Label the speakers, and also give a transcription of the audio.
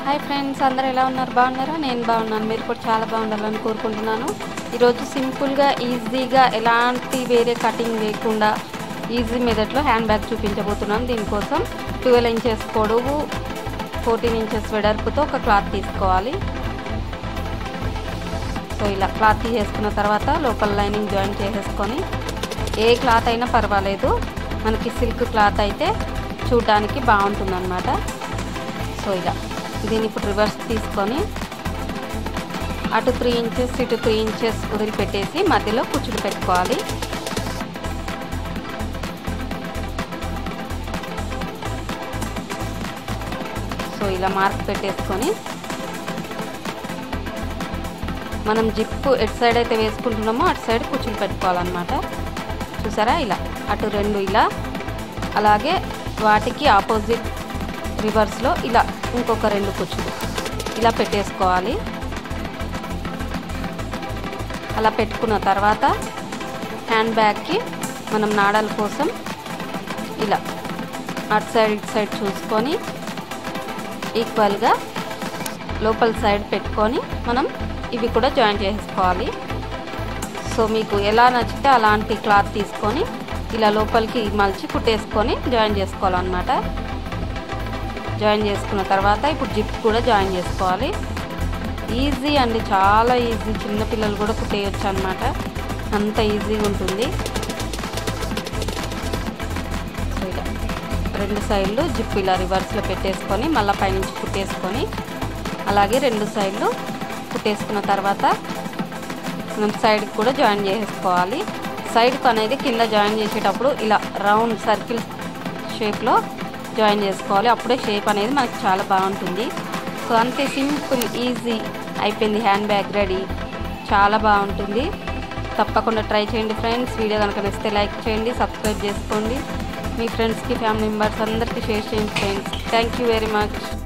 Speaker 1: hi friends అందరు ఎలా ఉన్నారు బాగున్నారా నేను బాగున్నాను మీరు కూడా చాలా బాగుండాలని కోరుకుంటున్నాను ఈరోజు సింపుల్గా ఈజీగా ఎలాంటి వేరే కటింగ్ లేకుండా ఈజీ మెథడ్లో హ్యాండ్ బ్యాగ్ చూపించబోతున్నాను దీనికోసం ట్వెల్వ్ ఇంచెస్ పొడవు ఫోర్టీన్ ఇంచెస్ వెడల్పుతో ఒక క్లాత్ తీసుకోవాలి సో ఇలా క్లాత్ తీసేసుకున్న తర్వాత లోపల లైనింగ్ జాయిన్ చేసేసుకొని ఏ క్లాత్ అయినా పర్వాలేదు మనకి సిల్క్ క్లాత్ అయితే చూడడానికి బాగుంటుంది అనమాట సో ఇలా దీన్ని ఇప్పుడు రివర్స్ తీసుకొని అటు త్రీ ఇంచెస్ ఇటు త్రీ ఇంచెస్ వదిలిపెట్టేసి మధ్యలో కుచ్చులు పెట్టుకోవాలి సో ఇలా మార్క్ పెట్టేసుకొని మనం జిప్పు ఎటు సైడ్ అయితే వేసుకుంటున్నామో అటు సైడ్ కుచ్చులు పెట్టుకోవాలన్నమాట చూసారా ఇలా అటు రెండు ఇలా అలాగే వాటికి ఆపోజిట్ రివర్స్లో ఇలా ఇంకొక రెండు కుచ్చులు ఇలా పెట్టేసుకోవాలి అలా పెట్టుకున్న తర్వాత హ్యాండ్ బ్యాగ్కి మనం నాడాల కోసం ఇలా అటు సైడ్ ఇటు సైడ్ చూసుకొని ఈక్వల్గా లోపల సైడ్ పెట్టుకొని మనం ఇవి కూడా జాయిన్ చేసుకోవాలి సో మీకు ఎలా నచ్చితే అలాంటి క్లాత్ తీసుకొని ఇలా లోపలికి మలిచి కుట్టేసుకొని జాయిన్ చేసుకోవాలన్నమాట జాయిన్ చేసుకున్న తర్వాత ఇప్పుడు జిప్ కూడా జాయిన్ చేసుకోవాలి ఈజీ అండి చాలా ఈజీ చిన్నపిల్లలు కూడా కుట్టేయచ్చు అనమాట అంత ఈజీగా ఉంటుంది సో ఇలా రెండు సైడ్లు జిప్ ఇలా రివర్స్లో పెట్టేసుకొని మళ్ళీ పైనుంచి కుట్టేసుకొని అలాగే రెండు సైడ్లు కుట్టేసుకున్న తర్వాత మనం సైడ్కి కూడా జాయిన్ చేసుకోవాలి సైడ్కి అనేది కింద జాయిన్ చేసేటప్పుడు ఇలా రౌండ్ సర్కిల్ షేప్లో జాయిన్ చేసుకోవాలి అప్పుడే షేప్ అనేది మనకి చాలా బాగుంటుంది సో అంతే సింపుల్ ఈజీ అయిపోయింది హ్యాండ్ బ్యాగ్ రెడీ చాలా బాగుంటుంది తప్పకుండా ట్రై చేయండి ఫ్రెండ్స్ వీడియో కనుక నచ్చితే లైక్ చేయండి సబ్స్క్రైబ్ చేసుకోండి మీ ఫ్రెండ్స్కి ఫ్యామిలీ మెంబర్స్ అందరికీ షేర్ చేయండి friends thank you very much